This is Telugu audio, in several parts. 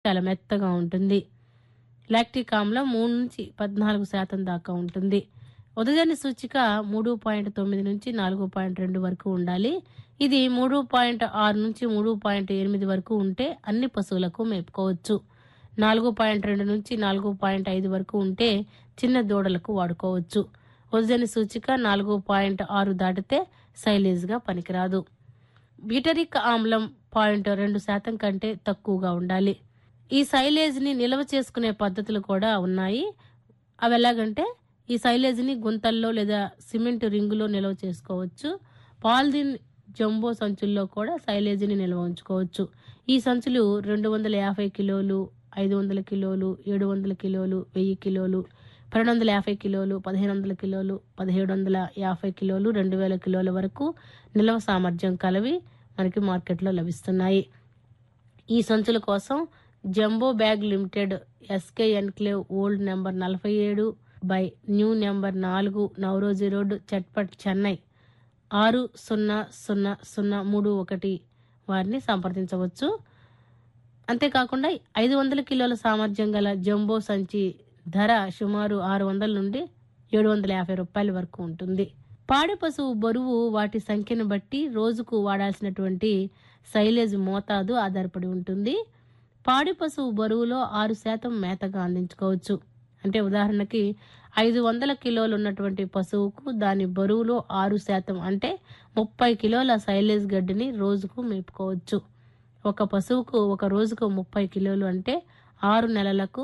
చాలా మెత్తగా ఉంటుంది లాక్టిక్ ఆమ్లం మూడు నుంచి పద్నాలుగు శాతం దాకా ఉంటుంది ఉదజని సూచిక మూడు పాయింట్ తొమ్మిది నుంచి నాలుగు పాయింట్ రెండు వరకు ఉండాలి ఇది మూడు పాయింట్ ఆరు నుంచి మూడు పాయింట్ ఎనిమిది వరకు ఉంటే అన్ని పశువులకు మేపుకోవచ్చు నాలుగు పాయింట్ రెండు నుంచి నాలుగు పాయింట్ ఐదు వరకు ఉంటే చిన్న దూడలకు వాడుకోవచ్చు ఉదజని సూచిక నాలుగు పాయింట్ ఆరు దాటితే సైలేజ్గా పనికిరాదు బీటరిక్ ఆమ్లం పాయింట్ రెండు శాతం కంటే తక్కువగా ఉండాలి ఈ సైలేజ్ని నిల్వ చేసుకునే పద్ధతులు కూడా ఉన్నాయి అవి ఎలాగంటే ఈ సైలేజ్ని గుంతల్లో లేదా సిమెంట్ రింగులో నిల్వ చేసుకోవచ్చు పాలిథిన్ జంబో సంచుల్లో కూడా సైలేజ్ని నిల్వ ఉంచుకోవచ్చు ఈ సంచులు రెండు వందల యాభై కిలోలు ఐదు వందల కిలోలు ఏడు వందల కిలోలు వెయ్యి కిలోలు పన్నెండు వందల యాభై కిలోలు పదిహేను వందల కిలోలు పదిహేడు వందల యాభై కిలోలు రెండు వేల కిలోల వరకు నిల్వ సామర్థ్యం కలవి మనకి మార్కెట్లో లభిస్తున్నాయి ఈ సంచుల కోసం jumbo bag limited SK enclave old number నలభై ఏడు బై న్యూ నెంబర్ నాలుగు నవరోజీ రోడ్ చట్పట్ చెన్నై ఆరు సున్నా సున్నా సున్నా మూడు ఒకటి వారిని సంప్రదించవచ్చు అంతేకాకుండా ఐదు వందల కిలోల సామర్థ్యం గల జంబో సంచి ధర సుమారు ఆరు వందల నుండి ఏడు వందల యాభై రూపాయల వరకు ఉంటుంది పాడి పశువు బరువు వాటి సంఖ్యను బట్టి రోజుకు వాడాల్సినటువంటి సైలేజ్ మోతాదు ఆధారపడి ఉంటుంది పాడి పశువు బరువులో ఆరు శాతం మేతగా అందించుకోవచ్చు అంటే ఉదాహరణకి ఐదు వందల కిలోలు ఉన్నటువంటి పశువుకు దాని బరువులో ఆరు శాతం అంటే ముప్పై కిలోల సైలేజ్ గడ్డిని రోజుకు మేపుకోవచ్చు ఒక పశువుకు ఒక రోజుకు ముప్పై కిలోలు అంటే ఆరు నెలలకు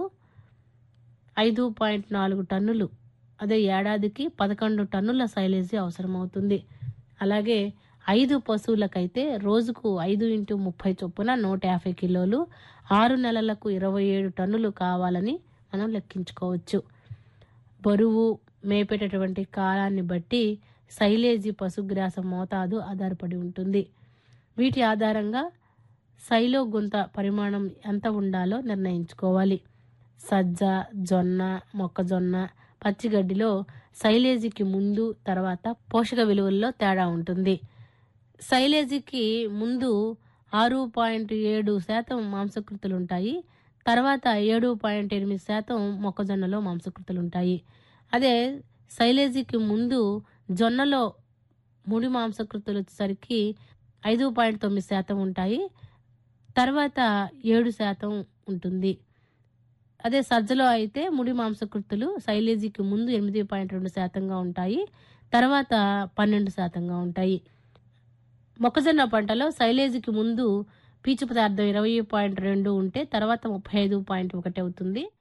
ఐదు పాయింట్ నాలుగు టన్నులు అదే ఏడాదికి పదకొండు టన్నుల సైలేజీ అవసరమవుతుంది అలాగే ఐదు పశువులకైతే రోజుకు ఐదు ఇంటూ ముప్పై చొప్పున నూట యాభై కిలోలు ఆరు నెలలకు ఇరవై ఏడు టన్నులు కావాలని మనం లెక్కించుకోవచ్చు బరువు మేపేటటువంటి కాలాన్ని బట్టి సైలేజీ పశుగ్రాస మోతాదు ఆధారపడి ఉంటుంది వీటి ఆధారంగా సైలో గుంత పరిమాణం ఎంత ఉండాలో నిర్ణయించుకోవాలి సజ్జ జొన్న మొక్కజొన్న పచ్చిగడ్డిలో సైలేజీకి ముందు తర్వాత పోషక విలువల్లో తేడా ఉంటుంది సైలేజీకి ముందు ఆరు పాయింట్ ఏడు శాతం మాంసకృతులు ఉంటాయి తర్వాత ఏడు పాయింట్ ఎనిమిది శాతం మొక్కజొన్నలో మాంసకృతులు ఉంటాయి అదే సైలేజీకి ముందు జొన్నలో ముడి మాంసకృతులు వచ్చేసరికి ఐదు పాయింట్ తొమ్మిది శాతం ఉంటాయి తర్వాత ఏడు శాతం ఉంటుంది అదే సజ్జలో అయితే ముడి మాంసకృతులు సైలేజీకి ముందు ఎనిమిది పాయింట్ రెండు శాతంగా ఉంటాయి తర్వాత పన్నెండు శాతంగా ఉంటాయి మొక్కజొన్న పంటలో సైలేజీకి ముందు పీచు పదార్థం ఇరవై పాయింట్ రెండు ఉంటే తర్వాత ముప్పై ఐదు పాయింట్ ఒకటి అవుతుంది